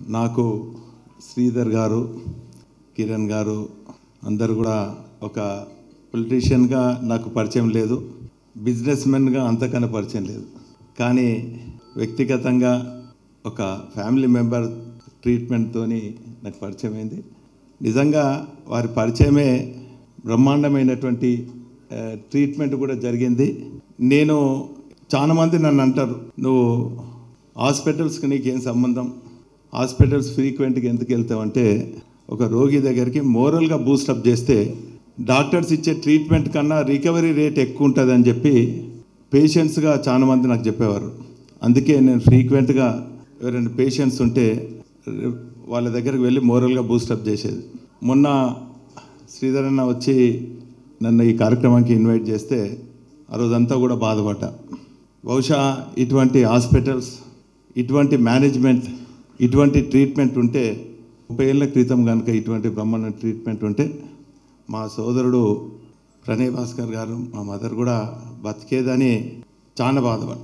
నాకు శ్రీధర్ గారు కిరణ్ గారు అందరు కూడా ఒక పొలిటీషియన్గా నాకు పరిచయం లేదు బిజినెస్ మెన్గా అంతకన్నా పరిచయం లేదు కానీ వ్యక్తిగతంగా ఒక ఫ్యామిలీ మెంబర్ ట్రీట్మెంట్తోని నాకు పరిచయం అయింది నిజంగా వారి పరిచయమే బ్రహ్మాండమైనటువంటి ఆ, ట్రీట్మెంట్ కూడా జరిగింది నేను చాలా మంది నన్ను అంటారు నువ్వు హాస్పిటల్స్కి నీకేం సంబంధం హాస్పిటల్స్ ఫ్రీక్వెంట్గా ఎందుకు వెళ్తావంటే ఒక రోగి దగ్గరికి మోరల్గా బూస్టప్ చేస్తే డాక్టర్స్ ఇచ్చే ట్రీట్మెంట్ కన్నా రికవరీ రేట్ ఎక్కువ ఉంటుందని చెప్పి పేషెంట్స్గా చాలా మంది నాకు చెప్పేవారు అందుకే నేను ఫ్రీక్వెంట్గా ఎవరైనా పేషెంట్స్ ఉంటే వాళ్ళ దగ్గరికి వెళ్ళి మోరల్గా బూస్టప్ చేసేది మొన్న శ్రీధర్ అన్న వచ్చి నన్ను ఈ కార్యక్రమానికి ఇన్వైట్ చేస్తే ఆ రోజంతా కూడా బాధపడ్డా బహుశా ఇటువంటి హాస్పిటల్స్ ఇటువంటి మేనేజ్మెంట్ ఇటువంటి ట్రీట్మెంట్ ఉంటే ముప్పై ఏళ్ళ క్రితం కనుక ఇటువంటి బ్రహ్మాండ ట్రీట్మెంట్ ఉంటే మా సోదరుడు ప్రణయ్ భాస్కర్ గారు మా మదర్ కూడా బతికేదని చాలా బాధపడ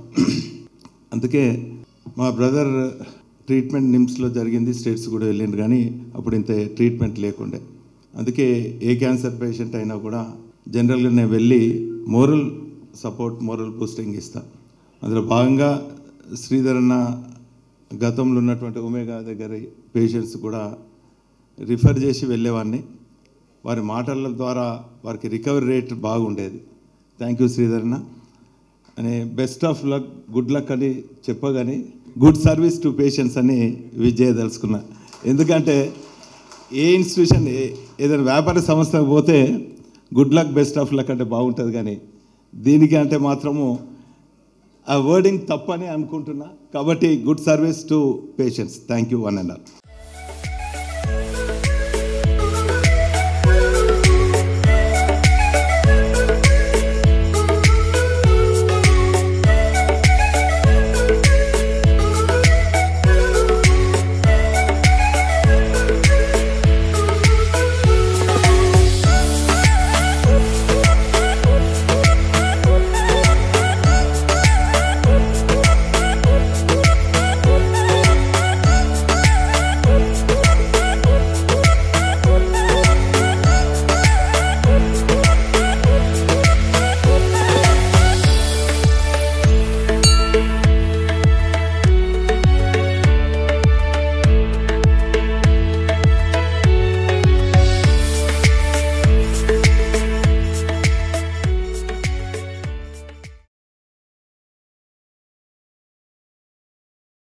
అందుకే మా బ్రదర్ ట్రీట్మెంట్ నిమ్స్లో జరిగింది స్టేట్స్ కూడా వెళ్ళిండు కానీ అప్పుడు ఇంత ట్రీట్మెంట్ లేకుండే అందుకే ఏ క్యాన్సర్ పేషెంట్ అయినా కూడా జనరల్గా నేను వెళ్ళి మోరల్ సపోర్ట్ మోరల్ బూస్టింగ్ ఇస్తాను అందులో భాగంగా శ్రీధర్ అన్న గతంలో ఉన్నటువంటి ఒమేగా దగ్గర పేషెంట్స్ కూడా రిఫర్ చేసి వెళ్ళేవాడిని వారి మాటల ద్వారా వారికి రికవరీ రేట్ బాగుండేది థ్యాంక్ యూ శ్రీధర్ అన్న అని best of luck good luck అని చెప్పగాని గుడ్ సర్వీస్ టు పేషెంట్స్ అని విజయదలుచుకున్నా ఎందుకంటే ఏ ఇన్స్టిట్యూషన్ ఏ- ఏదైనా వ్యాపార సంస్థకు పోతే good luck best of luck అంటే బాగుంటుంది కానీ దీనికి అంటే మాత్రము ఆ వర్డింగ్ తప్పని అనుకుంటున్నా కాబట్టి good service to patients thank you one and all